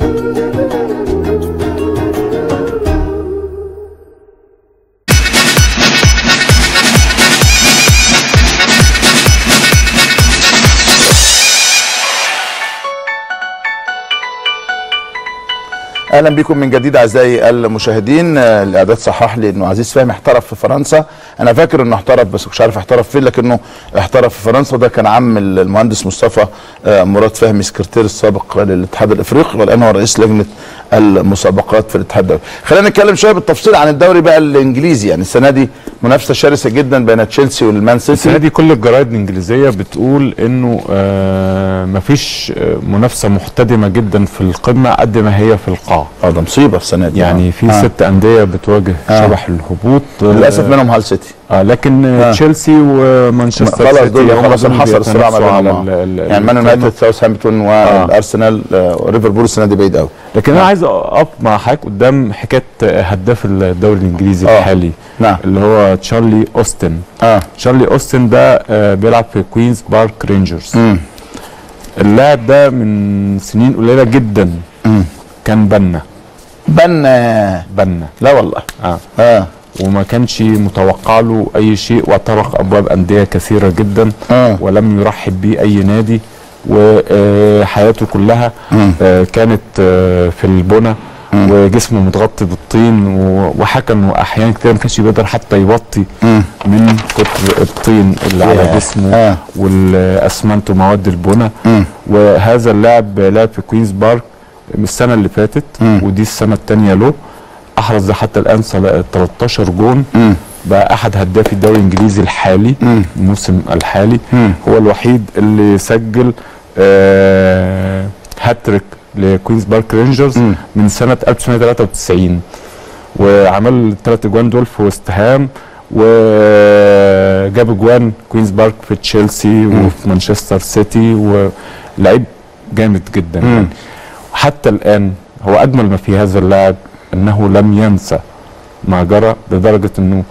اهلا بكم من جديد اعزائي المشاهدين آه، الاعداد صحح لي انه عزيز فهمي احترف في فرنسا انا فاكر انه احترف بس مش عارف احترف فين لكنه احترف في فرنسا ده كان عم المهندس مصطفى آه، مراد فهمي سكرتير السابق للاتحاد الافريقي والان هو رئيس لجنه المسابقات في الاتحاد الدولي خلينا نتكلم شويه بالتفصيل عن الدوري بقى الانجليزي يعني السنه دي منافسه شرسه جدا بين تشيلسي والمان السنه سيتي دي كل الجرايد الانجليزيه بتقول انه آه مفيش آه، منافسه محتدمه جدا في القمه قد ما هي في القاع اه ده مصيبه السنه دي يعني في آه. ست انديه بتواجه آه. شبح الهبوط آه، للاسف منهم هال سيتي آه لكن آه. آه. تشيلسي ومانشستر خلاص سيتي دول هم خلاص دول انحصر الصراع ما بيتنافسوا بينهم على آه. ال- ال- يعني مان القمة. يونايتد ساوثهامبتون والارسنال آه، وليفربول السنه دي بعيد قوي لكن انا عايز اقف مع حضرتك قدام حكايه هداف الدوري الانجليزي آه. الحالي نعم اللي هو تشارلي اوستن اه تشارلي اوستن ده آه، بيلعب في كوينز بارك رينجرز امم اللاعب ده من سنين قليله جدا امم كان بنا بنا بنا لا والله اه اه وما كانش متوقع له اي شيء وطرق ابواب انديه كثيره جدا اه ولم يرحب به اي نادي وحياته كلها مم. آه، كانت آه، في البنى مم. وجسمه متغطي بالطين و- وحكى انه احيانا كتير ما كانش بيقدر حتى يوطي مم. من كتر الطين اللي على ياه. جسمه آه. والاسمنت ومواد البنى مم. وهذا اللاعب لعب في كوينز بارك من السنه اللي فاتت مم. ودي السنه الثانيه له احرز حتى الان صلا- 13 جون مم. بقى احد هدافي الدوري الانجليزي الحالي مم. الموسم الحالي مم. هو الوحيد اللي سجل آه هاتريك لكوينز بارك رينجرز مم. من سنه 1993 وعمل الثلاث اجوان دول في ويست هام وجاب اجوان كوينز بارك في تشيلسي وفي مانشستر سيتي ولعيب جامد جدا مم. يعني حتى الان هو اجمل ما في هذا اللاعب انه لم ينسى ما جرى لدرجه انه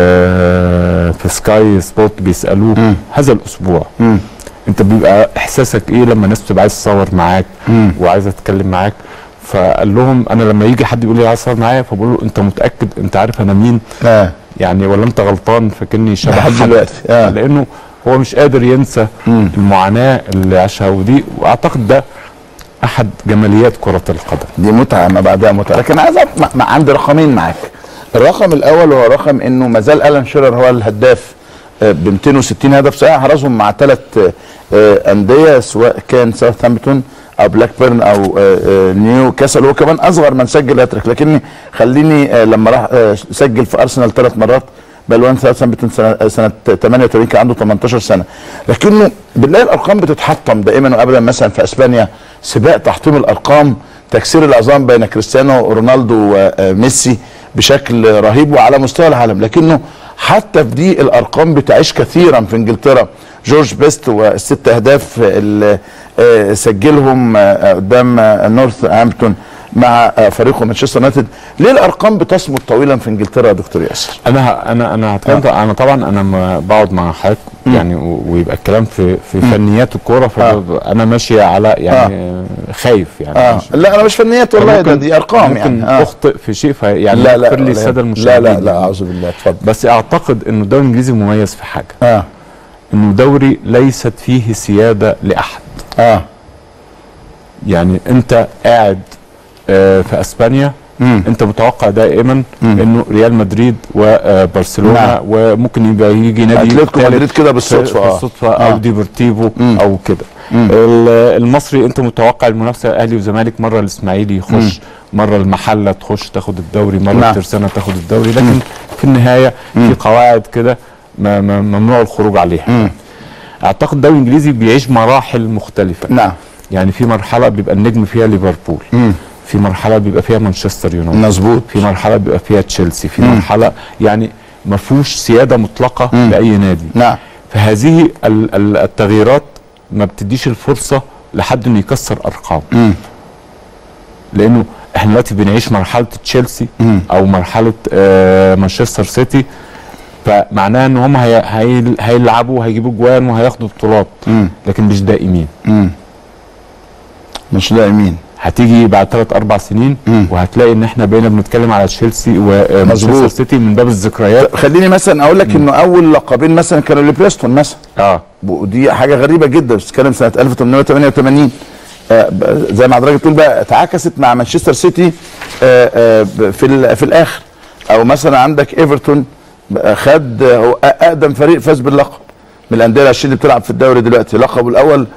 آه في سكاي سبورت بيسالوه مم. هذا الاسبوع مم. انت بيبقى احساسك ايه لما الناس بتبقى عايز تصور معاك مم. وعايزه تتكلم معاك فقال لهم انا لما يجي حد يقول لي عايز تصور معايا فبقول له انت متاكد انت عارف انا مين اه يعني ولا انت غلطان فاكرني شبه لحد حد دلوقتي اه لانه هو مش قادر ينسى مم. المعاناه اللي عاشها ودي واعتقد ده احد جماليات كره القدم دي متعه ما بعدها متعه لكن عايز أقف مع- مع عند رقمين معاك الرقم الاول هو رقم انه ما زال الان شيرر هو الهداف آه، ب 260 هدف صحيح حرزهم مع ثلاث انديه سواء كان ساوثهامبتون او بلاك بيرن او آه، آه، نيو كاسل هو كمان اصغر من سجل هاتريك لكني خليني آه، لما راح آه، سجل في ارسنال ثلاث مرات بلوان ساوثهامبتون سنه سنه 88 كان عنده 18 سنه لكنه بنلاقي الارقام بتتحطم دائما وابدا مثلا في اسبانيا سباق تحطيم الارقام تكسير العظام بين كريستيانو رونالدو وميسي بشكل رهيب وعلى مستوى العالم لكنه حتى في دي الارقام بتعيش كثيرا في انجلترا جورج بيست والست اهداف اللي آه، سجلهم آه، قدام آه، نورث هامبتون مع آه، فريقه مانشستر يونايتد ليه الارقام بتصمد طويلا في انجلترا يا دكتور ياسر انا ه- انا انا هتكلم آه. انا طبعا انا ما بقعد مع حضرتك يعني و- ويبقى الكلام في في فنيات الكوره فانا ماشي على يعني آه. خايف يعني اه مش- لا انا مش فنيات والله ده ممكن- دي ارقام ممكن يعني آه. اخطئ في شيء في يعني لا لا اغفر لي لا الساده لا المشاهدين لا لا اعوذ بالله اتفضل بس اعتقد انه الدوري الانجليزي مميز في حاجه اه انه دوري ليست فيه سياده لاحد اه يعني انت قاعد آه، في اسبانيا مم. انت متوقع دائما مم. انه ريال مدريد وبرشلونه نعم. وممكن يبقى يجي نادي اتلتيكو ثالث مدريد كده بالصدفه اه بالصدفه آه. او ديبورتيفو مم. او كده مم. ال- المصري انت متوقع المنافسه اهلي وزمالك مره الاسماعيلي يخش مره المحله تخش تاخد الدوري مره نعم. الترسانه تاخد الدوري لكن في النهايه في قواعد كده ما- ما- ممنوع الخروج عليها مم. اعتقد الدوري الانجليزي بيعيش مراحل مختلفه نعم يعني في مرحله بيبقى النجم فيها ليفربول مم. في مرحله بيبقى فيها مانشستر يونايتد مظبوط في مرحله بيبقى فيها تشيلسي في مم. مرحله يعني ما فيهوش سياده مطلقه مم. لاي نادي نعم فهذه ال- ال- التغييرات ما بتديش الفرصه لحد انه يكسر ارقام مم. لانه احنا دلوقتي بنعيش مرحله تشيلسي مم. او مرحله آه مانشستر سيتي فمعناها ان هم هي هي هيلعبوا وهيجيبوا جوان وهياخدوا بطولات مم. لكن مش دائمين مم. مش دائمين هتيجي بعد ثلاث اربع سنين مم. وهتلاقي ان احنا بقينا بنتكلم على تشيلسي ومانشستر مظبوط. سيتي من باب الذكريات خليني مثلا اقول لك انه اول لقبين مثلا كانوا لبريستون مثلا اه ودي حاجه غريبه جدا بتتكلم سنه 1888 آه، ب- زي ما حضرتك بتقول بقى اتعكست مع مانشستر سيتي آه، آه، ب- في ال- في الاخر او مثلا عندك ايفرتون بقى خد آه، هو أ- اقدم فريق فاز باللقب من الانديه العشرين اللي بتلعب في الدوري دلوقتي لقبه الاول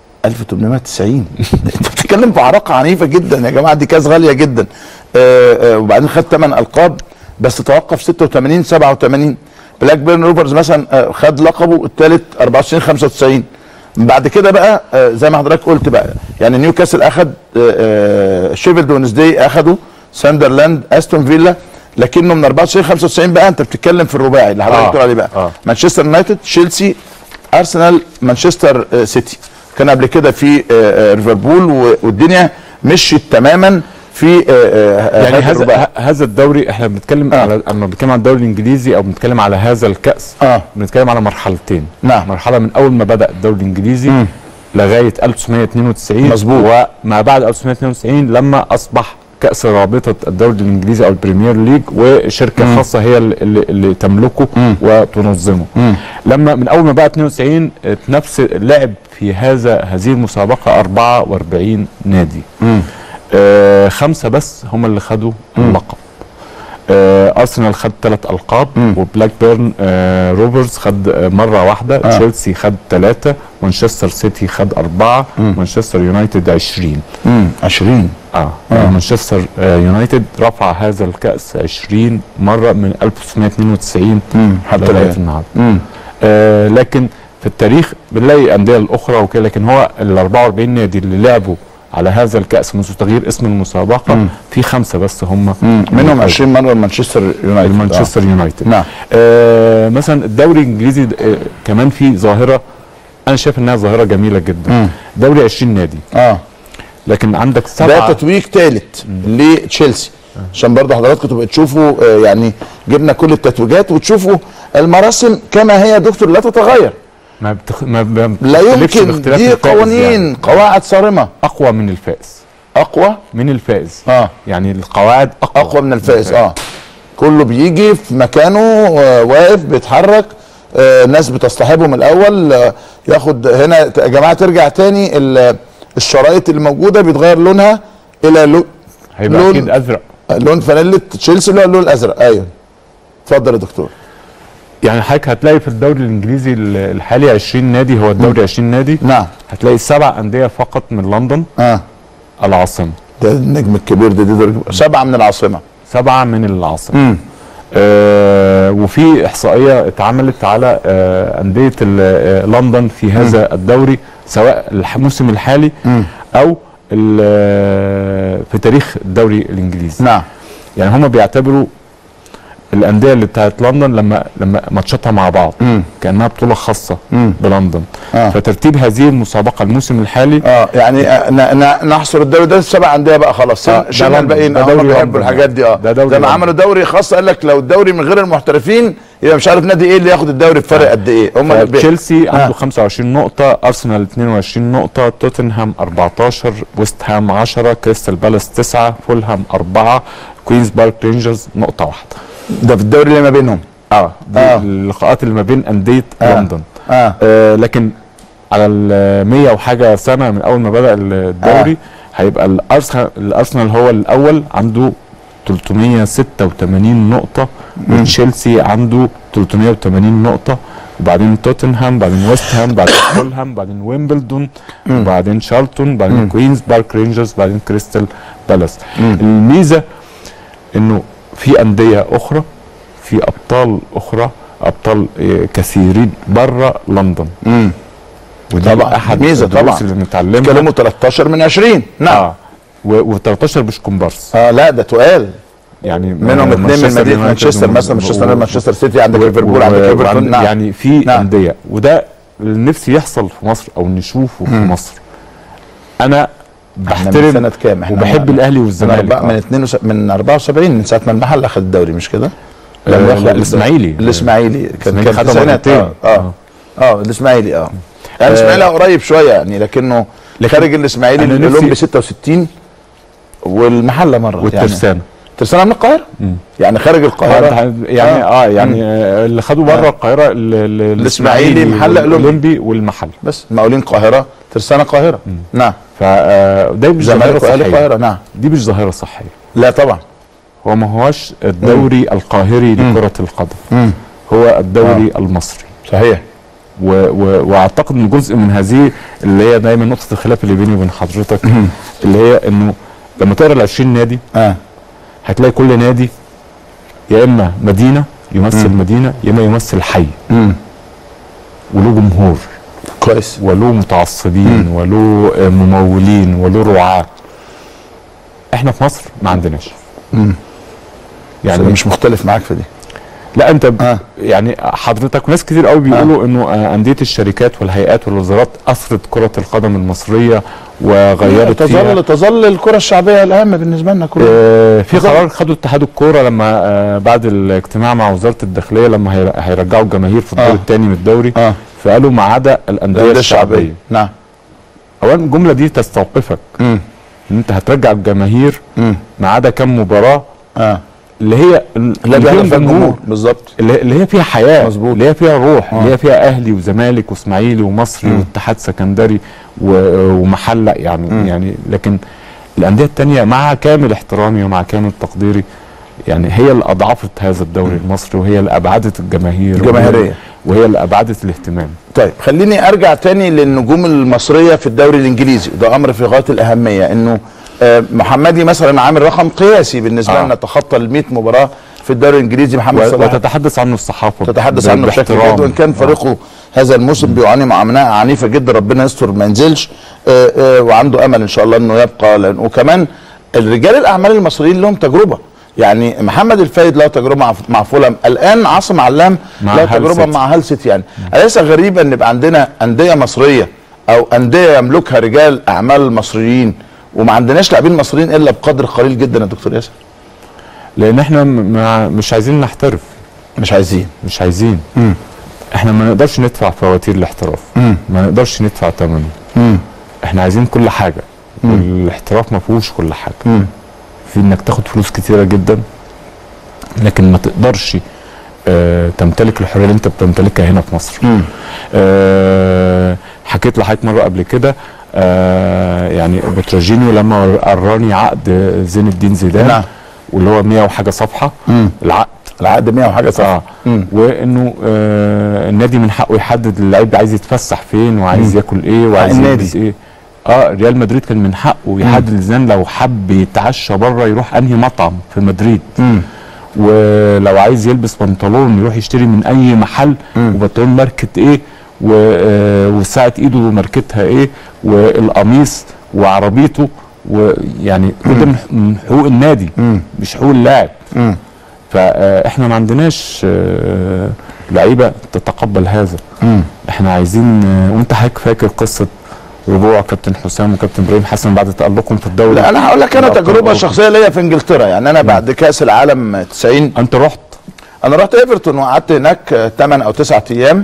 1890 انت بتتكلم في عراقه عنيفه جدا يا جماعه دي كاس غاليه جدا آه، آه، وبعدين خد 8 القاب بس توقف 86 87 بلاك بيرن روفرز مثلا آه، خد لقبه الثالث 24 95 بعد كده بقى آه، زي ما حضرتك قلت بقى يعني نيوكاسل اخد آه، آه، شيفيلد ونسداي اخدوا ساندرلاند استون فيلا لكنه من 94 95 بقى انت بتتكلم في الرباعي اللي حضرتك آه، بتقول عليه بقى آه. مانشستر يونايتد تشيلسي ارسنال مانشستر آه، سيتي كان قبل كده في آه، آه، ليفربول و- والدنيا مشيت تماما في آه، آه، يعني هذا الرباعي. هذا ه- هذا الدوري احنا بنتكلم آه. على اما بنتكلم عن الدوري الانجليزي او بنتكلم على هذا الكاس اه بنتكلم على مرحلتين نعم. مرحله من اول ما بدا الدوري الانجليزي مم. لغايه 1992 مظبوط. وما بعد 1992 لما اصبح كاس رابطه الدوري الانجليزي او البريمير ليج وشركه مم. خاصه هي اللي, اللي, اللي تملكه مم. وتنظمه مم. لما من اول ما بقى 92 نفس لعب في هذا هذه المسابقه 44 نادي مم. آه خمسه بس هم اللي خدوا اللقب آه ارسنال خد ثلاث القاب مم. وبلاك بيرن آه روفرز خد آه مره واحده آه. آه. تشيلسي خد ثلاثه مانشستر سيتي خد اربعه مم. مانشستر يونايتد 20 مم. 20 اه, آه. آه. مانشستر آه يونايتد رفع هذا الكاس 20 مره من 1992 مم. حتى لغايه الآن. النهارده مم. آه لكن في التاريخ بنلاقي الانديه الاخرى وكده لكن هو ال 44 نادي اللي لعبوا على هذا الكاس منذ تغيير اسم المسابقه مم. في خمسه بس هم مم. منهم 20 مره مانشستر يونايتد مانشستر يونايتد آه. نعم آه مثلا الدوري الانجليزي د- آه كمان في ظاهره انا شايف انها ظاهره جميله جدا مم. دوري 20 نادي اه لكن عندك ده سبعه تتويج ثالث لتشيلسي عشان برضه حضراتكم تبقوا تشوفوا آه، يعني جبنا كل التتويجات وتشوفوا المراسم كما هي يا دكتور لا تتغير ما, بتخ... ما, ما لا بتختلفش يمكن باختلاف دي الفائز قوانين يعني. قواعد صارمه اقوى من الفائز اقوى من الفائز اه يعني القواعد اقوى اقوى من الفائز اه كله بيجي في مكانه آه، واقف بيتحرك آه، ناس بتصطحبه من الاول آه، ياخد هنا يا جماعه ترجع تاني ال- الشرايط اللي موجوده بيتغير لونها الى لون هيبقى لون- اكيد ازرق لون فانيله تشيلسي اللي هو اللون الازرق ايوه اتفضل يا دكتور يعني حضرتك هتلاقي في الدوري الانجليزي ال- الحالي 20 نادي هو الدوري 20 نادي نعم هتلاقي سبع انديه فقط من لندن اه العاصمه ده النجم الكبير ده, ده, ده سبعه من العاصمه سبعه من العاصمه امم آه وفي احصائيه اتعملت على آه انديه ال- آه لندن في هذا الدوري سواء الموسم الحالي مم. او ال- آه، في تاريخ الدوري الانجليزي نعم يعني هم بيعتبروا الانديه اللي بتاعت لندن لما لما ماتشاتها مع بعض مم. كانها بطوله خاصه مم. بلندن آه. فترتيب هذه المسابقه الموسم الحالي اه يعني آه، ن- ن- نحصر الدوري ده سبع انديه بقى خلاص آه، ده شلنا لندن. الباقيين ده آه، هم دوري بيحبوا لندن الحاجات دي اه ده دوري زي ما لندن. عملوا دوري خاص قال لك لو الدوري من غير المحترفين يبقى مش عارف نادي ايه اللي ياخد الدوري بفرق قد ايه هم اللي بي- تشيلسي آه. عنده 25 نقطة، أرسنال 22 نقطة، توتنهام 14، ويست هام 10، كريستال بالاس 9، فولهام 4، كوينز بارك رينجرز نقطة واحدة. ده في الدوري اللي ما بينهم اه دي آه. آه. اللقاءات اللي ما بين أندية آه. آه. لندن. اه آه لكن على ال 100 وحاجة سنة من أول ما بدأ الدوري آه. هيبقى الأرسنال الأرسنال هو الأول عنده 386 نقطة وتشيلسي عنده 380 نقطة وبعدين توتنهام بعدين ويست هام بعدين فولهام بعدين ويمبلدون وبعدين شارلتون بعدين كوينز بارك رينجرز بعدين كريستال بالاس الميزة انه في أندية أخرى في أبطال أخرى أبطال آه، كثيرين بره لندن امم ودي طبعاً، أحد ميزة الدروس طبعاً. اللي بنتعلمها كلموا 13 من 20 نعم اه و13 مش كومبارس اه لا ده تقال يعني منهم آه، اثنين من مانشستر مدينه يونايتد مانشستر و- مثلا مانشستر و- يونايتد، مانشستر سيتي عندك و- ليفربول و- عندك وعند- ايفرتون نعم يعني في نعم. انديه وده اللي نفسي يحصل في مصر او نشوفه في مصر انا احنا من بحترم سنه كام احنا وبحب الاهلي من والزمالك أربعة- من آه. 72 من 74 من ساعه ما المحل اخذ الدوري مش كده؟ آه، لما لا، ياخد- الإسماعيلي. الاسماعيلي كان الإسماعيلي كان خدها التسعينات مرتين. اه اه اه الاسماعيلي اه يعني الاسماعيلي قريب شويه يعني لكنه لكن خارج الاسماعيلي أنا نفسي- الاولمبي 66 والمحله مره يعني والترسانه ترسانه من القاهره مم. يعني خارج القاهره يعني آه. اه, يعني آه اللي خدوا بره آه. القاهره ال- ال- الإسماعيلي، محل أولمبي. الاولمبي والمحل بس مقاولين القاهره ترسانه القاهره نعم فده مش ظاهره زمالك واهلي صحيه القاهره نعم دي مش ظاهره صحيه لا طبعا هو ما هوش الدوري القاهري لكره القدم مم. هو الدوري المصري صحيح و و واعتقد ان جزء من هذه اللي هي دايما نقطه الخلاف اللي بيني وبين حضرتك اللي هي انه لما تقرا ال 20 نادي اه هتلاقي كل نادي يا اما مدينه يمثل مدينه يا اما يمثل حي امم وله جمهور كويس وله متعصبين وله آه، ممولين وله رعاة احنا في مصر ما عندناش امم يعني يعني مش مختلف معاك في دي لا انت ب... آه. يعني حضرتك ناس كتير قوي بيقولوا انه آه، انديه الشركات والهيئات والوزارات اثرت كره القدم المصريه وغيرت فيها تظل تظل الكره الشعبيه الاهم بالنسبه لنا كلنا آه، في تظل. قرار خدوا اتحاد الكوره لما آه، بعد الاجتماع مع وزاره الداخليه لما هير- هيرجعوا الجماهير في الدور آه. الثاني من الدوري اه فقالوا ما عدا الانديه الأندية الشعبيه نعم اولا الجمله دي تستوقفك امم ان انت هترجع الجماهير امم ما عدا كام مباراه اه اللي هي لا اللي فيهم بيعرف جمهور الجمهور بالظبط اللي اللي هي فيها حياه مظبوط. اللي هي فيها روح آه. اللي هي فيها اهلي وزمالك واسماعيلي ومصري مم. واتحاد سكندري و- ومحله يعني مم. يعني لكن الانديه التانية مع كامل احترامي ومع كامل تقديري يعني هي اللي اضعفت هذا الدوري المصري وهي اللي ابعدت الجماهير الجماهيرية. وهي اللي ابعدت الاهتمام طيب خليني ارجع تاني للنجوم المصريه في الدوري الانجليزي ده امر في غايه الاهميه انه آه، محمدي مثلا عامل رقم قياسي بالنسبه آه. لنا تخطى ال 100 مباراه في الدوري الانجليزي محمد و- صلاح وتتحدث عنه الصحافه تتحدث ب- عنه بشكل باحترام. جيد وان كان آه. فريقه هذا الموسم بيعاني معاناه عنيفه جدا ربنا يستر ما ينزلش آه، آه، وعنده امل ان شاء الله انه يبقى لأن وكمان الرجال الاعمال المصريين لهم تجربه يعني محمد الفايد له تجربه مع مع فولم الان عاصم علام مع له هال تجربه سيتي. مع هال سيتي يعني اليس غريبا ان يبقى عندنا انديه مصريه او انديه يملكها رجال اعمال مصريين وما عندناش لاعبين مصريين الا بقدر قليل جدا يا دكتور ياسر لان احنا م- ما مش عايزين نحترف مش عايزين مش عايزين مم. احنا ما نقدرش ندفع فواتير الاحتراف مم. ما نقدرش ندفع ثمنه مم. احنا عايزين كل حاجه والاحتراف ما فيهوش كل حاجه مم. في انك تاخد فلوس كتيره جدا لكن ما تقدرش اه تمتلك الحريه اللي انت بتمتلكها هنا في مصر مم. اه حكيت لحضرتك مره قبل كده اه يعني بتروجينيو لما وراني عقد زين الدين زيدان نعم. واللي هو 100 وحاجه صفحه مم. العقد العقد 100 وحاجه صح اه مم. وانه آه النادي من حقه يحدد اللعيب عايز يتفسح فين وعايز ياكل ايه وعايز النادي. يلبس ايه اه ريال مدريد كان من حقه يحدد الزان لو حب يتعشى بره يروح انهي مطعم في مدريد مم. ولو عايز يلبس بنطلون يروح يشتري من اي محل مم. وبنطلون ماركه ايه و- آه، وساعه ايده ماركتها ايه والقميص وعربيته ويعني كل ده من- من حقوق النادي مم. مش حقوق اللاعب مم. فاحنا ما عندناش آه، لعيبه تتقبل هذا مم. احنا عايزين آه، وانت حضرتك فاكر قصه رجوع كابتن حسام وكابتن ابراهيم حسن بعد تالقهم في الدوري لا انا هقول لك انا الأبطال تجربه الأوروبي. شخصيه ليا في انجلترا يعني انا بعد كاس العالم 90 انت رحت انا رحت ايفرتون وقعدت هناك 8 او 9 ايام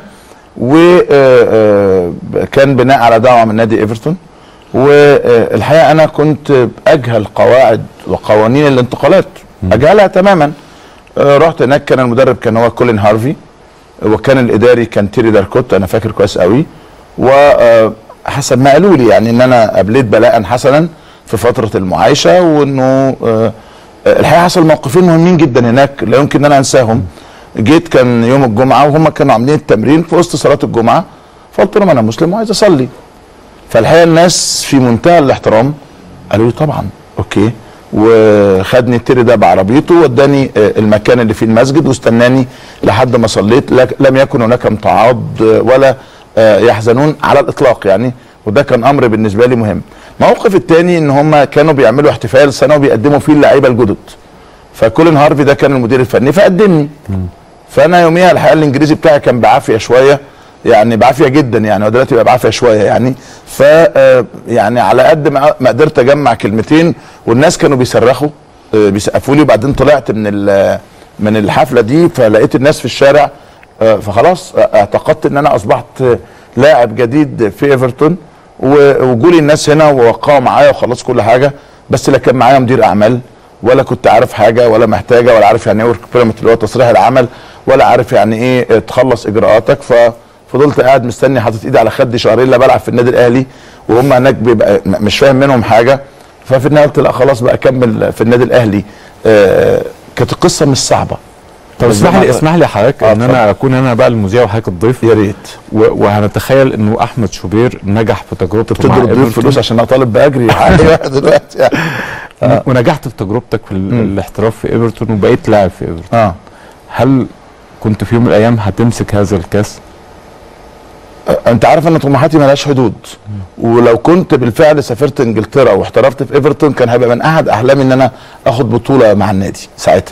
وكان بناء على دعوه من نادي ايفرتون والحقيقه انا كنت اجهل قواعد وقوانين الانتقالات اجهلها تماما آه، رحت هناك كان المدرب كان هو كولين هارفي وكان الاداري كان تيري داركوت انا فاكر كويس قوي وحسب ما قالوا لي يعني ان انا قابلت بلاء حسنا في فتره المعايشه وانه آه، آه، الحقيقه حصل موقفين مهمين جدا هناك لا يمكن ان انا انساهم جيت كان يوم الجمعه وهم كانوا عاملين التمرين في وسط صلاه الجمعه فقلت لهم انا مسلم وعايز اصلي فالحقيقه الناس في منتهى الاحترام قالوا لي طبعا اوكي وخدني التري ده بعربيته وداني آه، المكان اللي فيه المسجد واستناني لحد ما صليت لك- لم يكن هناك امتعاض آه، ولا آه، يحزنون على الاطلاق يعني وده كان امر بالنسبه لي مهم الموقف الثاني ان هم كانوا بيعملوا احتفال سنوي بيقدموا فيه اللعيبه الجدد فكولين هارفي ده كان المدير الفني فقدمني فانا يوميها الحقيقه الانجليزي بتاعي كان بعافيه شويه يعني بعافيه جدا يعني ودلوقتي بقى بعافيه شويه يعني ف آه، يعني على قد ما ما قدرت اجمع كلمتين والناس كانوا بيصرخوا آه، بيسقفوا لي وبعدين طلعت من ال- من الحفله دي فلقيت الناس في الشارع آه، فخلاص آه، اعتقدت ان انا اصبحت آه، لاعب جديد في ايفرتون و- وجولي الناس هنا ووقعوا معايا وخلصوا كل حاجه بس لا كان معايا مدير اعمال ولا كنت عارف حاجه ولا محتاجه ولا عارف يعني ايه ورك بيرميت اللي هو تصريح العمل ولا عارف يعني ايه تخلص اجراءاتك ففضلت قاعد مستني حاطط ايدي على خدي شهرين لا بلعب في النادي الاهلي وهم هناك بيبقى م- مش فاهم منهم حاجه ففي النهايه قلت لا خلاص بقى اكمل في النادي الاهلي آه كانت القصه مش صعبه طب بس اسمح لي ده- اسمح لي حضرتك آه، ان انا اكون انا بقى المذيع وحضرتك الضيف يا ريت و- وهنتخيل انه احمد شوبير نجح في تجربته مع تدوا الضيوف إيفرتون. فلوس عشان اطالب باجري ايوه دلوقتي يعني. و- ونجحت في تجربتك في ال- الاحتراف في ايفرتون وبقيت لاعب في ايفرتون اه هل كنت في يوم من الايام هتمسك هذا الكاس انت عارف ان طموحاتي ملهاش حدود ولو كنت بالفعل سافرت انجلترا واحترفت في ايفرتون كان هيبقى من احد احلامي ان انا اخد بطوله مع النادي ساعتها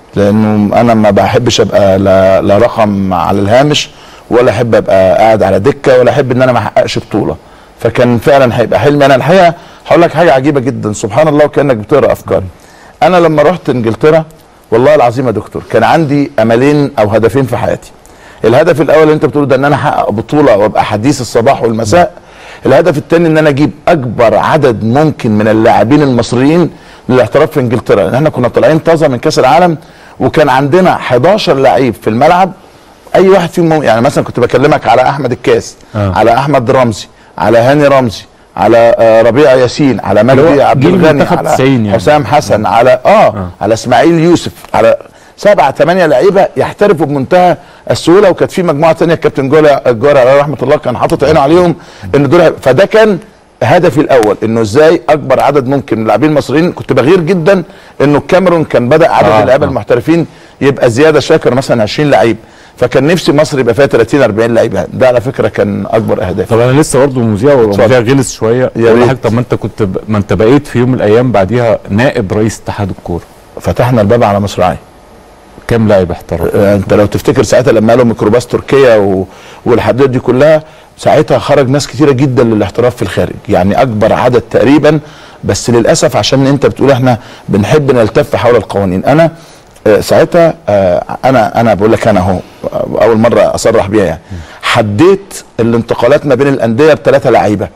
لانه انا ما بحبش ابقى لا, لا رقم على الهامش ولا احب ابقى قاعد على دكه ولا احب ان انا ما احققش بطوله فكان فعلا هيبقى حلمي انا الحقيقه هقول لك حاجه عجيبه جدا سبحان الله وكانك بتقرا افكاري انا لما رحت انجلترا والله العظيم يا دكتور كان عندي املين او هدفين في حياتي الهدف الاول اللي انت بتقوله ده ان انا احقق بطوله وابقى حديث الصباح والمساء الهدف الثاني ان انا اجيب اكبر عدد ممكن من اللاعبين المصريين للاحتراف في انجلترا لان احنا كنا طالعين طازه من كاس العالم وكان عندنا 11 لعيب في الملعب اي واحد فيهم يعني مثلا كنت بكلمك على احمد الكاس آه. على احمد رمزي على هاني رمزي على آه، ربيع ياسين على اللي مجدي هو عبد جيل الغني منتخب على 90 يعني. حسام حسن على اه, آه. على اسماعيل يوسف على سبعة ثمانية لعيبة يحترفوا بمنتهى السهولة وكانت في مجموعة ثانية الكابتن جولة الجاري عليه رحمة الله كان حاطط عينه عليهم ان دول هيبقوا- فده كان هدفي الاول انه ازاي اكبر عدد ممكن من اللاعبين المصريين كنت بغير جدا انه الكاميرون كان بدا عدد آه، اللعيبه آه. المحترفين يبقى زياده شويه كانوا مثلا 20 لعيب فكان نفسي مصر يبقى فيها 30 40 لعيب ده على فكره كان اكبر اهدافي طب انا لسه برضه مذيع والمذيع غلس شويه يا اقول ريت. لحضرتك طب ما انت كنت ب... ما انت بقيت في يوم من الايام بعديها نائب رئيس اتحاد الكوره فتحنا الباب على مصراعي كام لاعب احترف آه، انت لو تفتكر ساعتها لما قالوا ميكروباص تركيا و... والحدود دي كلها ساعتها خرج ناس كتيره جدا للاحتراف في الخارج يعني اكبر عدد تقريبا بس للاسف عشان انت بتقول احنا بنحب نلتف حول القوانين انا آه، ساعتها آه، انا انا بقول لك انا اهو آه، اول مره اصرح بيها يعني حديت الانتقالات ما بين الانديه بثلاثه لعيبه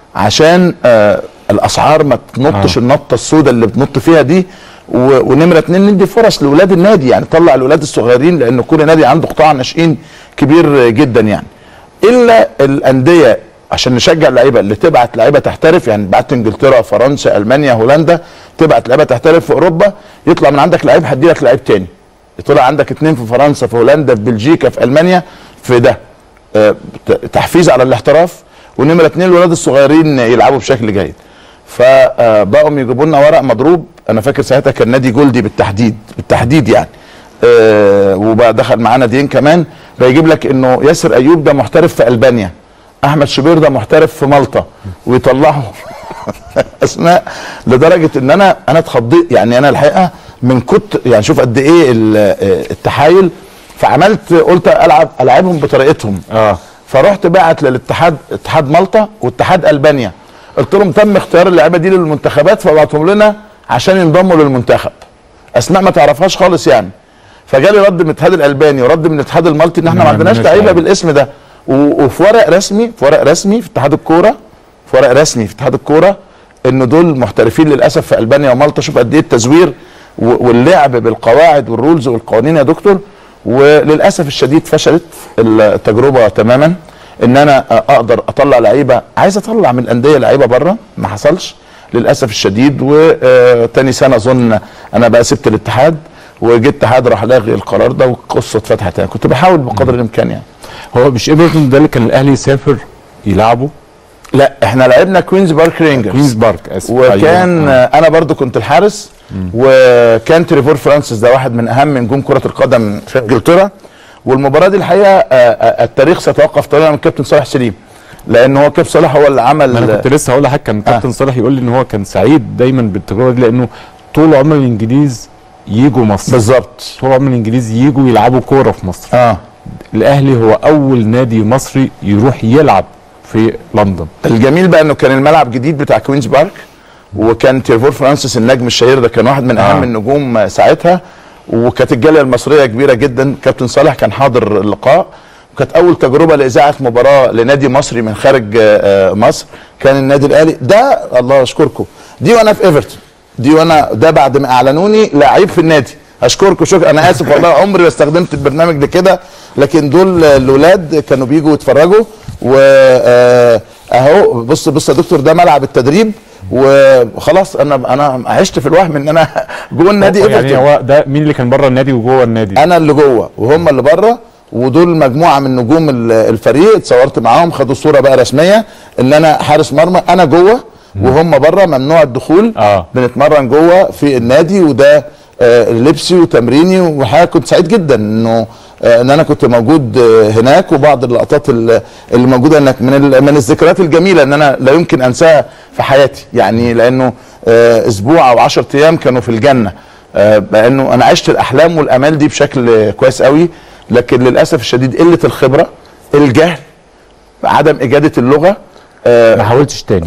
عشان آه الاسعار ما تنطش آه. آه. النطه السوداء اللي بتنط فيها دي و- ونمره اتنين ندي فرص لاولاد النادي يعني طلع الاولاد الصغيرين لان كل نادي عنده قطاع ناشئين كبير جدا يعني الا الانديه عشان نشجع اللعيبه اللي تبعت لعيبه تحترف يعني بعت انجلترا فرنسا المانيا هولندا تبعت لعيبه تحترف في اوروبا يطلع من عندك لعيب هدي لك لعيب تاني طلع عندك اتنين في فرنسا في هولندا في بلجيكا في المانيا في ده آه، ت- تحفيز على الاحتراف ونمره اتنين الولاد الصغيرين يلعبوا بشكل جيد فبقوا يجيبوا لنا ورق مضروب انا فاكر ساعتها كان نادي جولدي بالتحديد بالتحديد يعني آه وبقى دخل معانا ناديين كمان بيجيب لك انه ياسر ايوب ده محترف في البانيا احمد شبير ده محترف في مالطا ويطلعوا اسماء لدرجه ان انا انا اتخضيت يعني انا الحقيقه من كنت يعني شوف قد ايه ال- آه، التحايل فعملت قلت العب العبهم بطريقتهم اه فرحت بعت للاتحاد اتحاد مالطا واتحاد البانيا قلت لهم تم اختيار اللعيبه دي للمنتخبات فبعتهم لنا عشان ينضموا للمنتخب اسماء ما تعرفهاش خالص يعني فجالي رد من الاتحاد الالباني ورد من الاتحاد المالطي ان احنا ما ما عندناش عندناش لعيبه لعيبة. بالاسم ده و- وفي ورق رسمي في ورق رسمي في اتحاد الكوره في ورق رسمي في اتحاد الكوره ان دول محترفين للاسف في البانيا ومالطا شوف قد ايه التزوير و- واللعب بالقواعد والرولز والقوانين يا دكتور وللاسف الشديد فشلت التجربه تماما ان انا اقدر اطلع لعيبه عايز اطلع من الانديه لعيبه بره ما حصلش للاسف الشديد وتاني سنه اظن انا بقى سبت الاتحاد وجيت اتحاد راح لاغي القرار ده والقصه اتفتحت تاني كنت بحاول بقدر الامكان يعني هو مش ايفرتون ده اللي كان الاهلي يسافر يلعبه لا احنا لعبنا كوينز بارك رينجرز كوينز بارك اسف وكان أيوة. آه. انا برضو كنت الحارس وكان تريفور فرانسيس ده واحد من اهم نجوم كره القدم في انجلترا والمباراه دي الحقيقه آه، آه، التاريخ سيتوقف طبعا من كابتن صالح سليم لان هو كابتن صالح هو اللي عمل ما انا كنت لسه هقول لحضرتك كان كابتن صالح يقول لي ان هو كان سعيد دايما بالتجربه دي لانه طول عمر الانجليز يجوا مصر بالظبط طول عمر الانجليز يجوا يلعبوا كوره في مصر اه الاهلي هو اول نادي مصري يروح يلعب في لندن الجميل بقى انه كان الملعب جديد بتاع كوينز بارك وكان تيرفور فرانسيس النجم الشهير ده كان واحد من اهم آه. النجوم آه، ساعتها وكانت الجاليه المصريه كبيره جدا كابتن صالح كان حاضر اللقاء وكانت اول تجربه لاذاعه مباراه لنادي مصري من خارج آه، آه، مصر كان النادي الاهلي ده الله يشكركم دي وانا في ايفرتون دي وانا ده بعد ما اعلنوني لعيب في النادي اشكركم شكرا انا اسف والله عمري ما استخدمت البرنامج ده كده لكن دول الاولاد كانوا بيجوا يتفرجوا و آه، اهو بص بص يا دكتور ده ملعب التدريب وخلاص انا انا عشت في الوهم ان انا جوه النادي يعني إيفرتون. هو ده مين اللي كان بره النادي وجوه النادي انا اللي جوه وهم اللي بره ودول مجموعه من نجوم ال- الفريق اتصورت معاهم خدوا صوره بقى رسميه ان انا حارس مرمى انا جوه وهم بره ممنوع الدخول آه. بنتمرن جوه في النادي وده آه، لبسي وتمريني وحاجه كنت سعيد جدا انه آه، ان انا كنت موجود آه، هناك وبعض اللقطات ال- اللي موجوده هناك من ال- من الذكريات الجميله ان انا لا يمكن انساها في حياتي يعني لانه آه، اسبوع او 10 ايام كانوا في الجنه آه، لانه انا عشت الاحلام والامال دي بشكل آه، كويس قوي لكن للاسف الشديد قله الخبره الجهل عدم اجاده اللغه آه، ما حاولتش تاني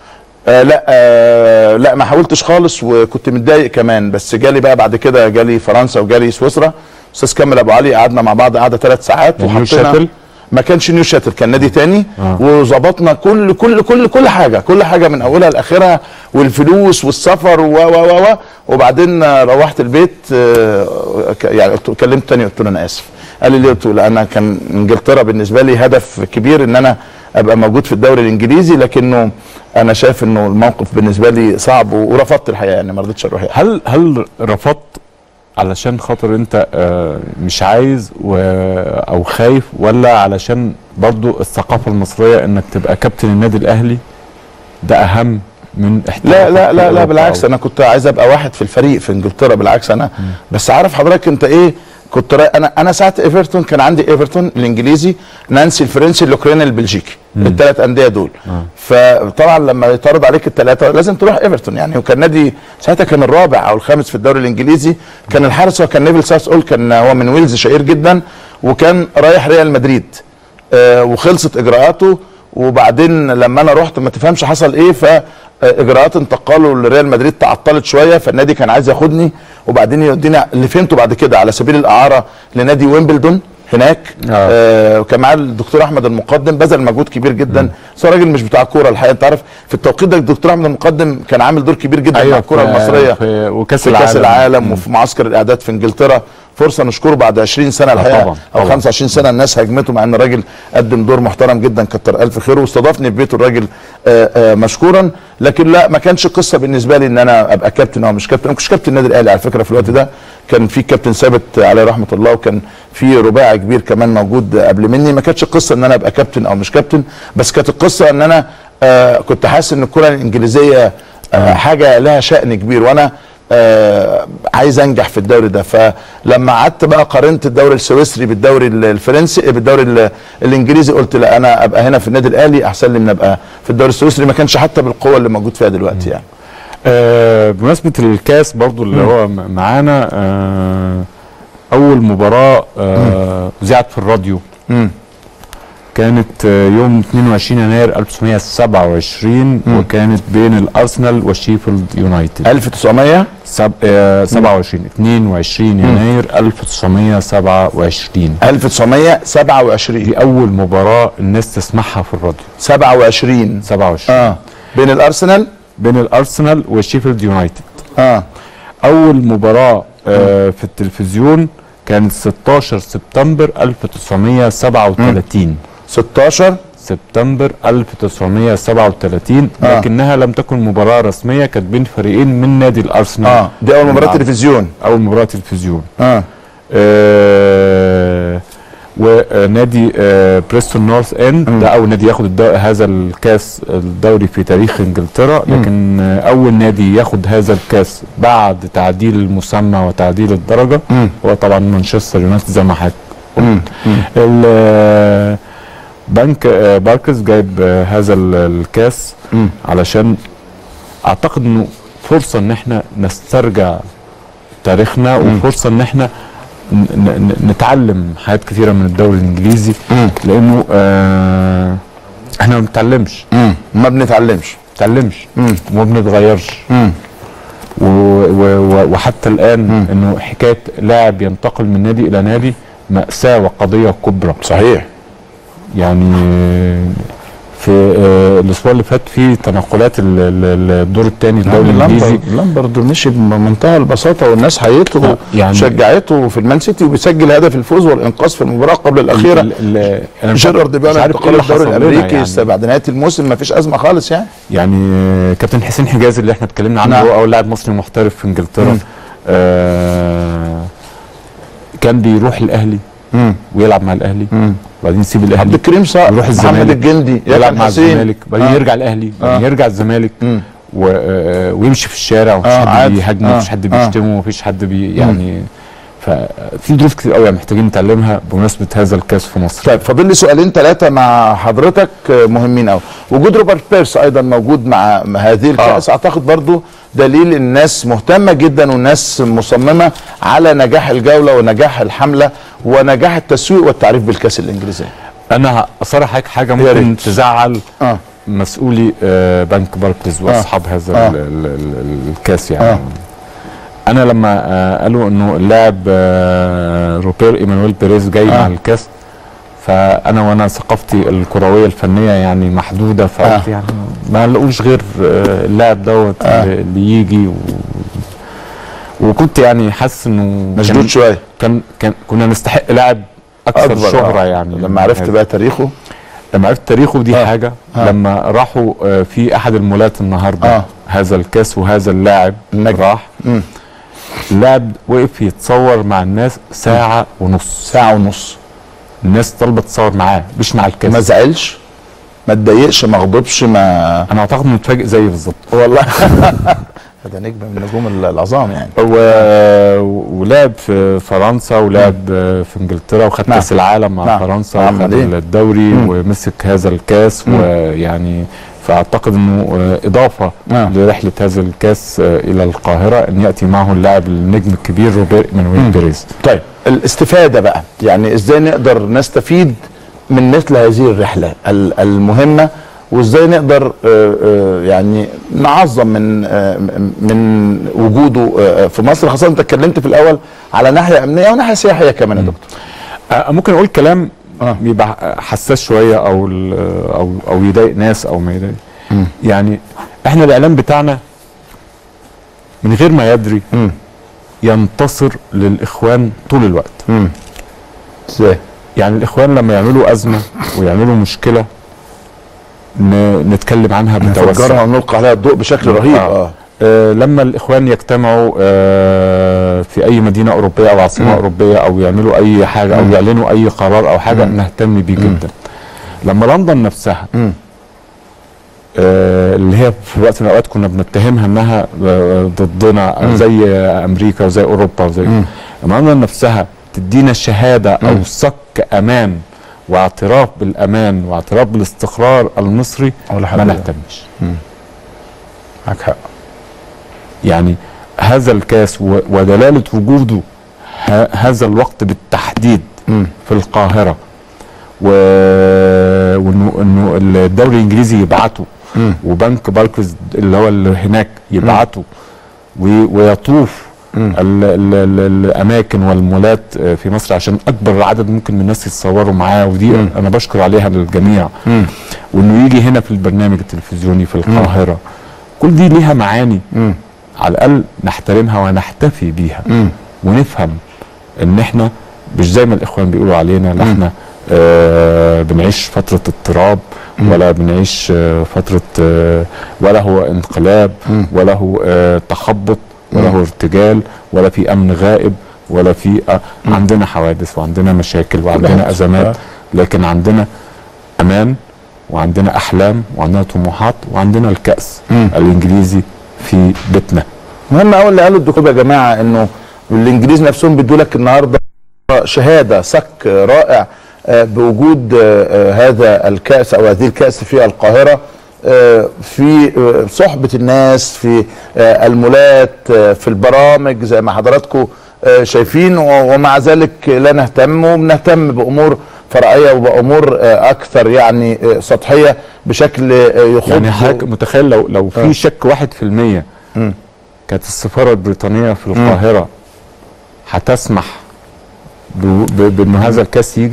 آه لا آه لا ما حاولتش خالص وكنت متضايق كمان بس جالي بقى بعد كده جالي فرنسا وجالي سويسرا استاذ كامل ابو علي قعدنا مع بعض قعده ثلاث ساعات نيو شاتل؟ ما كانش نيو شاتل كان نادي تاني آه. وظبطنا كل كل كل كل حاجه كل حاجه من اولها لاخرها والفلوس والسفر و و و و وبعدين آه، روحت البيت آه، ك- يعني قلت- كلمت تاني قلت له انا اسف قال لي ليه قلت له لا انا كان انجلترا بالنسبه لي هدف كبير ان انا ابقى موجود في الدوري الانجليزي لكنه انا شايف انه الموقف بالنسبه لي صعب و- ورفضت الحقيقه يعني ما رضيتش اروح يعني. هل هل رفضت علشان خاطر انت آه، مش عايز و او خايف ولا علشان برضو الثقافه المصريه انك تبقى كابتن النادي الاهلي ده اهم من احترافك لا لا في لا لا أوروبا بالعكس أو- انا كنت عايز ابقى واحد في الفريق في انجلترا بالعكس انا بس عارف حضرتك انت ايه كنت را... انا انا ساعه ايفرتون كان عندي ايفرتون الانجليزي نانسي الفرنسي الاوكراني البلجيكي الثلاث انديه دول فطبعا لما يتعرض عليك الثلاثه لازم تروح ايفرتون يعني وكان نادي ساعتها كان الرابع او الخامس في الدوري الانجليزي كان الحارس هو كان نيفل ساوث اول كان هو من ويلز شهير جدا وكان رايح ريال مدريد آه، وخلصت اجراءاته وبعدين لما انا رحت ما تفهمش حصل ايه فاجراءات انتقاله لريال مدريد تعطلت شويه فالنادي كان عايز ياخدني وبعدين يوديني اللي فهمته بعد كده على سبيل الاعاره لنادي ويمبلدون هناك آه. آه وكان معاه الدكتور احمد المقدم بذل مجهود كبير جدا بس هو راجل مش بتاع كوره الحقيقه انت عارف في التوقيت ده الدكتور احمد المقدم كان عامل دور كبير جدا مع الكره في- المصريه في وكاس في كاس العالم. العالم وفي معسكر الاعداد في انجلترا فرصه نشكره بعد 20 سنه الحقيقه طبعاً، او طبعاً. 25 سنه الناس هاجمته مع ان الراجل قدم دور محترم جدا كتر الف خيره واستضافني في بيته الراجل آه، آه، مشكورا لكن لا ما كانش قصه بالنسبه لي ان انا ابقى كابتن او مش كابتن انا كنتش كابتن النادي الاهلي على فكره في الوقت ده كان في كابتن ثابت عليه رحمه الله وكان في رباعي كبير كمان موجود قبل مني ما كانتش القصه ان انا ابقى كابتن او مش كابتن بس كانت القصه ان انا آه، كنت حاسس ان الكره الانجليزيه آه، حاجه لها شان كبير وانا آه عايز انجح في الدوري ده فلما قعدت بقى قارنت الدوري السويسري بالدوري ال- الفرنسي بالدوري ال- الانجليزي قلت لا انا ابقى هنا في النادي الاهلي احسن لي من ابقى في الدوري السويسري ما كانش حتى بالقوه اللي موجود فيها دلوقتي يعني آه بمناسبة الكاس برضو اللي هو م- معانا آه أول مباراة آه ذاعت في الراديو مم. كانت آه يوم 22 يناير 1927 وكانت بين الأرسنال وشيفيلد يونايتد 1900 سب... آه 27 22 يناير 1927 1927 دي أول مباراة الناس تسمعها في الراديو 27 27 اه بين الارسنال بين الأرسنال وشيفيلد يونايتد اه اول مباراه آه في التلفزيون كانت 16 سبتمبر 1937 16 سبتمبر 1937 آه. لكنها لم تكن مباراه رسميه كانت بين فريقين من نادي الارسنال اه دي اول مباراه نعم. تلفزيون اول مباراه تلفزيون اه آه ونادي آه بريستون نورث اند ده اول نادي ياخد الدو... هذا الكاس الدوري في تاريخ انجلترا لكن آه اول نادي ياخد هذا الكاس بعد تعديل المسمى وتعديل الدرجه مم. هو طبعا مانشستر يونايتد زي ما حضرتك مم. مم. ال- آه، بنك آه، باركس جايب آه، هذا ال- الكاس مم. علشان اعتقد انه فرصه ان احنا نسترجع تاريخنا وفرصه ان احنا ن- ن- نتعلم حاجات كثيره من الدوري الانجليزي مم. لانه آه احنا ما بنتعلمش مم. ما بنتعلمش ما بنتعلمش مم. وما بنتغيرش مم. و و و وحتى الان مم. انه حكايه لاعب ينتقل من نادي الى نادي ماساه وقضيه كبرى صحيح يعني في آه، الاسبوع اللي فات في تنقلات ال- ال- الدور الثاني الدوري الانجليزي لامبرد لامبرد مشي بمنتهى البساطه والناس حيته آه، يعني- شجعته في المان سيتي وبيسجل هدف الفوز والانقاذ في المباراه قبل الاخيره ال- ال- أنا مش جيرارد مش بيعمل عارف إيه انتقال اللي الدوري حصل لنا الامريكي يعني. بعد نهايه الموسم ما فيش ازمه خالص يعني يعني آه، كابتن حسين حجازي اللي احنا اتكلمنا عنه نعم. هو اول لاعب مصري محترف في انجلترا مم. آه كان بيروح الاهلي امم ويلعب مع الاهلي وبعدين يسيب عبد الاهلي الكريم صقر يروح محمد الزمالك الجندي يلعب يحيى مع حسين الزمالك بعدين آه. يرجع الاهلي بعدين آه. يرجع الزمالك مم. و... آه، ويمشي في الشارع ومفيش آه، حد عادي. بيهاجمه آه. ومفيش حد آه. بيشتمه ومفيش حد بي يعني ففي ظروف كتير قوي محتاجين نتعلمها بمناسبه هذا الكاس في مصر طيب فاضل لي سؤالين ثلاثه مع حضرتك آه، مهمين قوي وجود روبرت بيرس ايضا موجود مع مع هذه الكاس اعتقد برضو دليل ان الناس مهتمه جدا والناس مصممه على نجاح الجوله ونجاح الحمله ونجاح التسويق والتعريف بالكاس الانجليزيه انا اصرح حضرتك حاجه يا ممكن ريت. تزعل اه مسؤولي آه، بنك باركليز واصحاب هذا آه. ال- ال- ال- الكاس يعني آه. انا لما آه، قالوا انه اللاعب آه، روبير ايمانويل بيريز جاي آه. مع الكاس فانا وانا ثقافتي الكرويه الفنيه يعني محدوده فقلت آه. يعني ما لقوش غير آه، اللاعب دوت آه. اللي- اللي يجي و... وكنت يعني حاسس انه مشدود كان, شويه كان كان كنا نستحق لاعب اكثر أكبر، شهره آه. يعني لما عرفت هذا. بقى تاريخه لما عرفت تاريخه دي آه. آه. حاجه آه. آه. لما راحوا آه، في احد المولات النهارده آه. آه. هذا الكاس وهذا اللاعب النجم. راح مم. اللاعب وقف يتصور مع الناس ساعه ونص ساعه ونص الناس طلبت تصور معاه مش مع ما الكاس زعلش ما اتضايقش ما غضبش ما انا اعتقد انه اتفاجئ زيي بالظبط والله ده نجم من النجوم العظام يعني و... ولعب في فرنسا ولعب آه، في انجلترا وخد نعم. كاس العالم مع نعم. فرنسا نعم، وخد عليه. الدوري مم. ومسك هذا الكاس مم. ويعني فاعتقد انه آه، اضافه نعم. لرحله هذا الكاس آه، الى القاهره ان ياتي معه اللاعب النجم الكبير روبير ايمانويل مم. بيريز طيب الاستفاده بقى يعني ازاي نقدر نستفيد من مثل هذه الرحله ال- المهمه وازاي نقدر آه، آه، يعني نعظم من آه، من وجوده آه، في مصر خاصه انت اتكلمت في الاول على ناحيه امنيه وناحيه سياحيه كمان يا دكتور آه، ممكن اقول كلام آه. بيبقى حساس شويه او ال- او او يضايق ناس او ما يضايق مم. يعني احنا الاعلام بتاعنا من غير ما يدري مم. ينتصر للاخوان طول الوقت مم. ازاي يعني الاخوان لما يعملوا ازمه ويعملوا مشكله ن- نتكلم عنها بتوسع نفجرها ونلقى عليها الضوء بشكل رهيب آه. اه آه لما الاخوان يجتمعوا آه في اي مدينه اوروبيه او عاصمه مم. اوروبيه او يعملوا اي حاجه او مم. يعلنوا اي قرار او حاجه مم. نهتم بيه مم. جدا لما لندن نفسها مم. آه اللي هي في وقت من الاوقات كنا بنتهمها انها آه ضدنا مم. زي امريكا وزي اوروبا وزي مم. لما لندن نفسها تدينا شهاده مم. او صك امان واعتراف بالامان واعتراف بالاستقرار المصري ولا حد ما ده. نهتمش معاك حق يعني هذا الكاس و- ودلاله وجوده ه- هذا الوقت بالتحديد مم. في القاهره و... وانه انه الدوري الانجليزي يبعته مم. وبنك باركلز اللي هو اللي هناك يبعته و... ويطوف مم. ال... ال... ال... الاماكن والمولات آه، في مصر عشان اكبر عدد ممكن من الناس يتصوروا معاه ودي مم. انا بشكر عليها للجميع مم. وانه يجي هنا في البرنامج التلفزيوني في القاهره كل دي ليها معاني مم. على الاقل نحترمها ونحتفي بيها مم. ونفهم ان احنا مش زي ما الاخوان بيقولوا علينا لا احنا آه بنعيش فتره اضطراب مم. ولا بنعيش آه فتره آه ولا هو انقلاب مم. ولا هو آه تخبط ولا مم. هو ارتجال ولا في امن غائب ولا في آه مم. عندنا حوادث وعندنا مشاكل حاجة. وعندنا ازمات آه. لكن عندنا امان وعندنا احلام وعندنا طموحات وعندنا الكاس مم. الانجليزي في بيتنا مهم قوي اللي قاله الدكتور يا جماعه انه الانجليز نفسهم بيدوا لك النهارده شهاده صك رائع آه، بوجود آه، آه، هذا الكاس او هذه الكاس في القاهره آه، في آه، صحبه الناس في آه، المولات آه، في البرامج زي ما حضراتكم آه، شايفين و- ومع ذلك لا نهتم وبنهتم بامور فرعيه وبامور آه، اكثر يعني آه، سطحيه بشكل آه، يخض يعني حضرتك متخيل لو لو آه. في شك واحد في المية مم. كانت السفارة البريطانية في القاهرة هتسمح ب- ب- بأن هذا الكاس يجي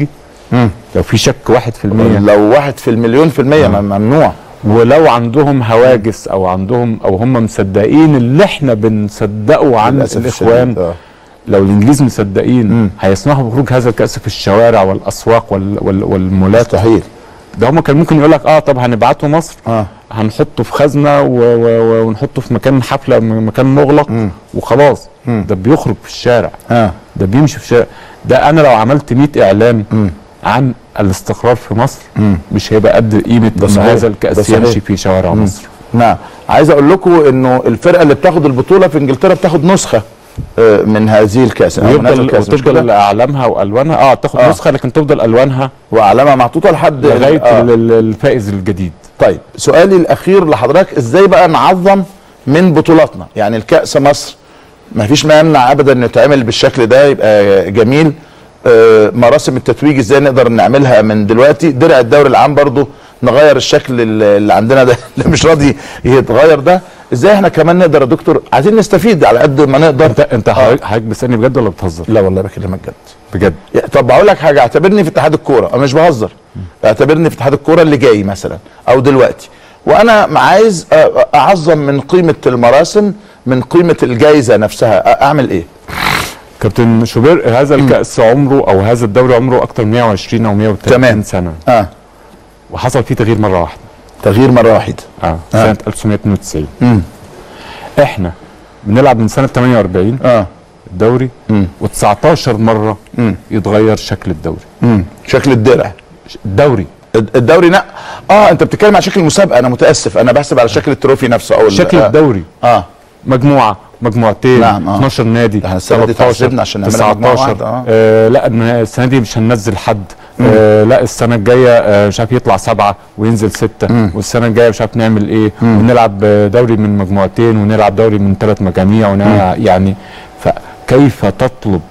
لو في شك واحد في المية لو واحد في المليون في المية مم- ممنوع ولو عندهم هواجس او عندهم او هم مصدقين اللي احنا بنصدقه عن للأسف الاخوان الشديد، آه. لو الانجليز مصدقين مم. هيسمحوا بخروج هذا الكاس في الشوارع والاسواق وال وال والمولات مستحيل ده هم كان ممكن يقول لك اه طب هنبعته مصر اه هنحطه في خزنه و و و ونحطه في مكان حفله م- مكان مغلق مم. وخلاص مم. ده بيخرج في الشارع اه ده بيمشي في الشارع ده انا لو عملت 100 اعلان مم. عن الاستقرار في مصر مم. مش هيبقى قد قيمه ده ان صحيح. هذا ده الكاس صحيح. يمشي في شوارع مم. مصر نعم عايز اقول لكم انه الفرقه اللي بتاخد البطوله في انجلترا بتاخد نسخه آه، من هذه الكاس أو من هذا ويفضل الكاس مش وتفضل كده؟ اعلامها والوانها اه تاخد آه. نسخه لكن تفضل الوانها واعلامها محطوطه لحد لغايه آه. ال- ال- الفائز الجديد طيب سؤالي الاخير لحضرتك ازاي بقى نعظم من بطولاتنا يعني الكاس مصر ما فيش ما يمنع ابدا انه يتعمل بالشكل ده يبقى جميل آه، مراسم التتويج ازاي نقدر نعملها من دلوقتي درع الدوري العام برضو نغير الشكل اللي اللي عندنا ده اللي مش راضي يتغير ده ازاي احنا كمان نقدر يا دكتور عايزين نستفيد على قد ما نقدر انت انت حضرتك حضرتك بتسالني بجد ولا بتهزر؟ لا والله بكلمك جد بجد يا- طب هقول لك حاجه اعتبرني في اتحاد الكوره انا مش بهزر اعتبرني في اتحاد الكوره اللي جاي مثلا او دلوقتي وانا عايز أ- أ- اعظم من قيمه المراسم من قيمه الجائزه نفسها أ- اعمل ايه كابتن شوبير هذا الكاس عمره او هذا الدوري عمره اكتر من 120 او 130 تمام. سنه اه وحصل فيه تغيير مره واحده تغيير مره واحده اه سنه 1992 امم احنا بنلعب من سنه 48 اه الدوري مم. و19 مره مم. يتغير شكل الدوري امم شكل الدرع الدوري الد- الدوري لا اه انت بتتكلم على شكل المسابقه انا متاسف انا بحسب على شكل التروفي نفسه او ال- شكل آه. الدوري اه مجموعه مجموعتين نعم، آه. 12 نادي احنا السنة دي تعذبنا عشان نعملها مجموعة 19 واحدة، آه. آه لا النها- السنه دي مش هننزل حد آه لا السنه الجايه آه مش عارف يطلع سبعه وينزل سته والسنه الجايه مش عارف نعمل ايه ونلعب آه، دوري من مجموعتين ونلعب دوري من ثلاث مجاميع ونلعب يعني فكيف تطلب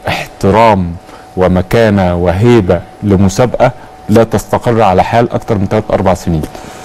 احترام ومكانه وهيبه لمسابقه لا تستقر على حال اكثر من ثلاث اربع سنين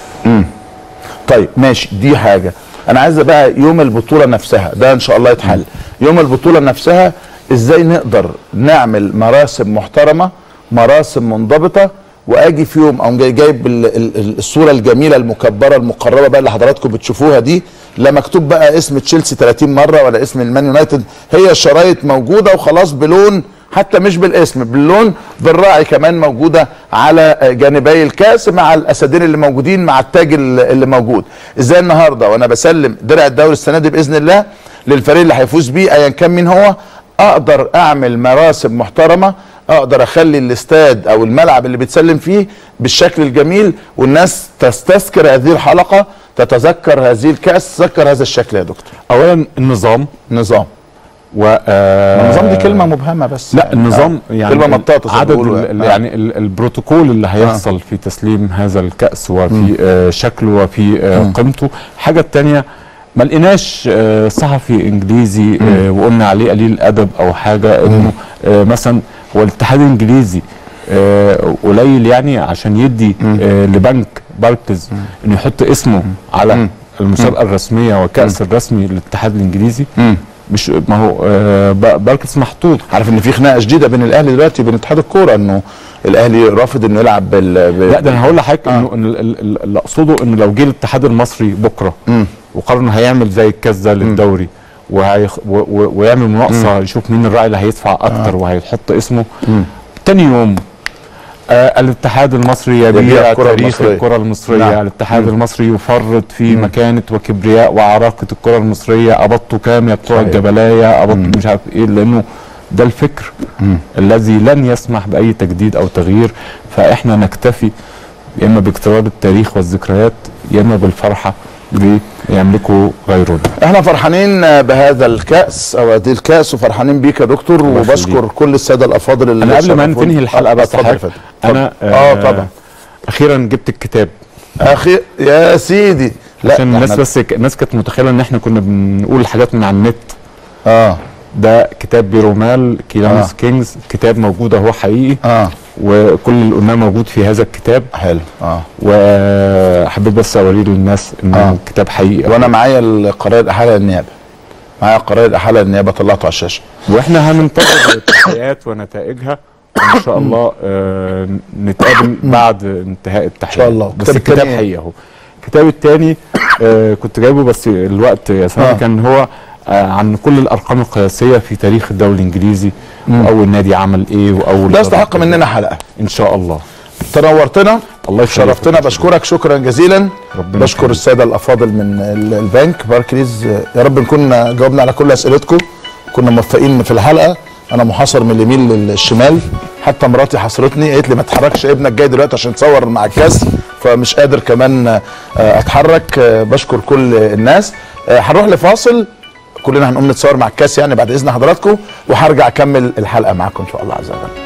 طيب ماشي دي حاجه انا عايز بقى يوم البطوله نفسها ده ان شاء الله يتحل يوم البطوله نفسها ازاي نقدر نعمل مراسم محترمه مراسم منضبطه واجي في يوم او جاي جايب ال- ال- ال- الصوره الجميله المكبره المقربه بقى اللي حضراتكم بتشوفوها دي لا مكتوب بقى اسم تشيلسي 30 مره ولا اسم المان يونايتد هي الشرايط موجوده وخلاص بلون حتى مش بالاسم باللون بالراعي كمان موجوده على جانبي الكاس مع الاسدين اللي موجودين مع التاج اللي اللي موجود ازاي النهارده وانا بسلم درع الدوري السنه دي باذن الله للفريق اللي هيفوز بيه ايا كان مين هو اقدر اعمل مراسم محترمه اقدر اخلي الاستاد او الملعب اللي بيتسلم فيه بالشكل الجميل والناس تستذكر هذه الحلقه تتذكر هذه الكاس تتذكر هذا الشكل يا دكتور اولا النظام نظام و آه، النظام دي كلمه مبهمه بس لا يعني. النظام آه. يعني كلمه مطاطه زي ما عدد بيقولوا ال- ال- آه. يعني ال- البروتوكول اللي هيحصل في تسليم هذا الكأس وفي آه شكله وفي آه قيمته الحاجة التانية ما لقيناش آه صحفي انجليزي آه وقلنا عليه قليل الادب او حاجة انه آه مثلا هو الاتحاد الانجليزي آه قليل يعني عشان يدي آه لبنك باركلز انه يحط اسمه على المسابقة الرسمية والكأس الرسمي للاتحاد الانجليزي مم. مش ما هو آه ب- باركلز محطوط عارف ان في خناقه شديده بين الاهلي دلوقتي وبين اتحاد الكوره انه الاهلي رافض انه يلعب بال ب- لا ده انا هقول لحضرتك آه. انه إن ال- ال- ال- اللي اقصده ان لو جه الاتحاد المصري بكره مم. وقرر انه هيعمل زي الكاس ده للدوري وهيخ و و ويعمل مناقصه يشوف مين الراعي اللي هيدفع اكتر وهيحط اسمه تاني يوم آه الاتحاد المصري يبيع يبيع الكرة تاريخ المصرية. الكرة المصرية نعم. نعم. الاتحاد المصري يفرط في مكانة وكبرياء وعراقة الكرة المصرية قبضتوا كام يا بتوع صحيح. الجبلاية قبضتوا مش عارف ايه لانه ده الفكر الذي لن يسمح باي تجديد او تغيير فاحنا نكتفي يا اما باكترار التاريخ والذكريات يا اما بالفرحه بيملكه غيرنا احنا فرحانين بهذا الكاس او هذه الكاس وفرحانين بيك يا دكتور الله وبشكر يخليك. كل الساده الافاضل اللي انا قبل ما شرفوني. تنهي الحلقه آه، بس اتفضل يا حضرتك، فندم. انا اه طبعا اخيرا جبت الكتاب اخي يا سيدي لا عشان ده الناس احنا- بس الناس كانت متخيله ان احنا كنا بنقول حاجات من على النت اه ده كتاب بيرومال كيلانس آه. كينجز كتاب موجود اهو حقيقي اه وكل اللي قلناه موجود في هذا الكتاب حلو اه وحبيت بس اوريه للناس انه آه. كتاب حقيقي وانا معايا القرار الاحاله النيابه معايا قرار الاحاله النيابه طلعته على الشاشه واحنا هننتظر التحقيقات ونتائجها ان شاء الله آه نتقابل بعد انتهاء التحقيق إن شاء الله. بس الكتاب الكتاب التاني حقيقي اهو الكتاب الثاني آه كنت جايبه بس الوقت يا سامي آه. كان هو آه عن كل الارقام القياسيه في تاريخ الدوري الانجليزي واول نادي عمل ايه واول ده ضربة يستحق جزاء. مننا حلقه ان شاء الله تنورتنا الله يخليك. شرفتنا بشكرك شكرا جزيلا ربنا بشكر يخليك. الساده الافاضل من ال- البنك باركليز يا رب نكون جاوبنا على كل اسئلتكم كنا موفقين في الحلقه انا محاصر من اليمين للشمال حتى مراتي حصرتني قالت لي ما تتحركش ابنك جاي دلوقتي عشان تصور مع الكاس فمش قادر كمان آه، اتحرك آه، بشكر كل الناس آه، هنروح لفاصل كلنا هنقوم نتصور مع الكاس يعني بعد اذن حضراتكم وهرجع اكمل الحلقه معاكم ان شاء الله عز وجل